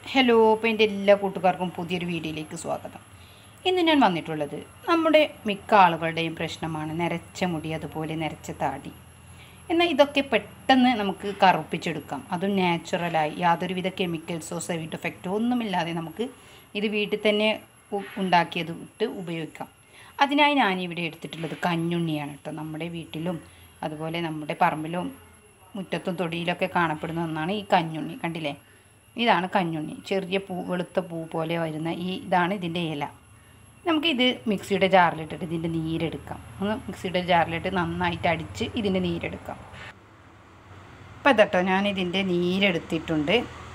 hello അപ്പോൾ എൻ്റെ എല്ലാ കൂട്ടുകാർക്കും പുതിയൊരു വീഡിയോയിലേക്ക് സ്വാഗതം ഇന്ന് ഞാൻ വന്നിട്ടുള്ളത് നമ്മുടെ മിക്ക ആളുകളുടെയും പ്രശ്നമാണ് നരച്ച മുടി അതുപോലെ നരച്ച താടി എന്നാൽ ഇതൊക്കെ പെട്ടെന്ന് നമുക്ക് കറുപ്പിച്ചെടുക്കാം അതും നാച്ചുറലായി യാതൊരുവിധ കെമിക്കൽസോ സൈഡ് എഫക്റ്റോ ഒന്നുമില്ലാതെ നമുക്ക് ഇത് വീട്ടിൽ തന്നെ ഉ- ഉണ്ടാക്കിയത് ഇട്ട് ഉപയോഗിക്കാം അതിനായി ഞാനിവിടെ എടുത്തിട്ടുള്ളത് കഞ്ഞുണ്ണിയാണ് കേട്ടോ നമ്മുടെ വീട്ടിലും അതുപോലെ നമ്മുടെ പറമ്പിലും മുറ്റത്തും തൊടിയിലൊക്കെ കാണപ്പെടുന്ന ഒന്നാണ് ഈ കഞ്ഞുണ്ണി കണ്ടില്ലേ ഇതാണ് കഞ്ഞുണ്ണി ചെറിയ പൂ വെളുത്ത പൂ പോലെ വരുന്ന ഈ ഇതാണ് ഇതിൻ്റെ ഇല നമുക്കിത് മിക്സിയുടെ ജാറിലിട്ടിട്ട് ഇതിൻ്റെ നീരെടുക്കാം ഒന്ന് മിക്സിയുടെ ജാറിലിട്ട് നന്നായിട്ട് അടിച്ച് ഇതിൻ്റെ നീരെടുക്കാം അപ്പം ഇതട്ടോ ഞാൻ ഇതിൻ്റെ നീരെടുത്തിട്ടുണ്ട്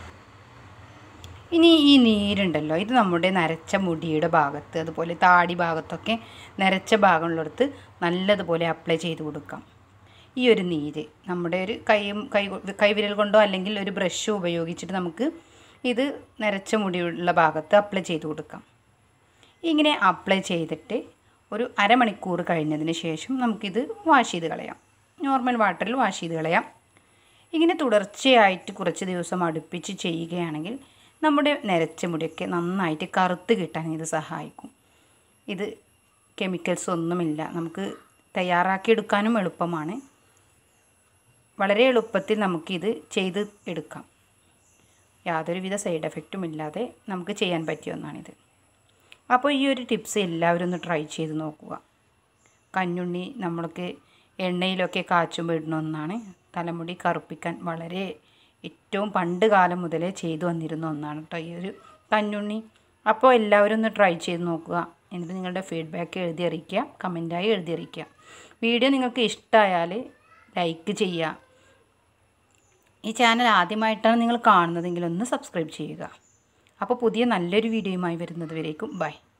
ഇനി ഈ നീരുണ്ടല്ലോ ഇത് നമ്മുടെ നരച്ച മുടിയുടെ ഭാഗത്ത് അതുപോലെ താടി ഭാഗത്തൊക്കെ നരച്ച ഭാഗമുള്ളിടത്ത് നല്ലതുപോലെ അപ്ലൈ ചെയ്ത് കൊടുക്കാം ഈ ഒരു നീര് നമ്മുടെ ഒരു കൈയും കൈ കൈവിരൽ കൊണ്ടോ അല്ലെങ്കിൽ ഒരു ബ്രഷ് ഉപയോഗിച്ചിട്ട് നമുക്ക് ഇത് നരച്ച മുടിയുള്ള ഭാഗത്ത് അപ്ലൈ ചെയ്ത് കൊടുക്കാം ഇങ്ങനെ അപ്ലൈ ചെയ്തിട്ട് ഒരു അരമണിക്കൂർ കഴിഞ്ഞതിന് ശേഷം നമുക്കിത് വാഷ് ചെയ്ത് കളയാം നോർമൽ വാട്ടറിൽ വാഷ് ചെയ്ത് കളയാം ഇങ്ങനെ തുടർച്ചയായിട്ട് കുറച്ച് ദിവസം അടുപ്പിച്ച് ചെയ്യുകയാണെങ്കിൽ നമ്മുടെ നരച്ച മുടിയൊക്കെ നന്നായിട്ട് കറുത്ത് കിട്ടാൻ ഇത് സഹായിക്കും ഇത് കെമിക്കൽസ് ഒന്നുമില്ല നമുക്ക് തയ്യാറാക്കിയെടുക്കാനും എളുപ്പമാണ് വളരെ എളുപ്പത്തിൽ നമുക്കിത് ചെയ്ത് എടുക്കാം യാതൊരുവിധ സൈഡ് എഫക്റ്റും ഇല്ലാതെ നമുക്ക് ചെയ്യാൻ പറ്റിയ ഒന്നാണിത് അപ്പോൾ ഈ ഒരു ടിപ്സ് എല്ലാവരും ഒന്ന് ട്രൈ ചെയ്ത് നോക്കുക കഞ്ഞുണ്ണി നമ്മൾക്ക് എണ്ണയിലൊക്കെ കാച്ചുമ്പോൾ ഇടുന്ന ഒന്നാണ് തലമുടി കറുപ്പിക്കാൻ വളരെ ഏറ്റവും പണ്ട് കാലം മുതലേ ചെയ്തു വന്നിരുന്ന ഒന്നാണ് കേട്ടോ ഈ ഒരു കഞ്ഞുണ്ണി അപ്പോൾ എല്ലാവരും ഒന്ന് ട്രൈ ചെയ്ത് നോക്കുക എന്നിട്ട് നിങ്ങളുടെ ഫീഡ്ബാക്ക് എഴുതി അറിയിക്കുക കമൻറ്റായി എഴുതി അറിയിക്കുക വീഡിയോ നിങ്ങൾക്ക് ഇഷ്ടമായാൽ ലൈക്ക് ചെയ്യുക ഈ ചാനൽ ആദ്യമായിട്ടാണ് നിങ്ങൾ കാണുന്നതെങ്കിൽ ഒന്ന് സബ്സ്ക്രൈബ് ചെയ്യുക അപ്പോൾ പുതിയ നല്ലൊരു വീഡിയോയുമായി വരുന്നത് വരേക്കും ബൈ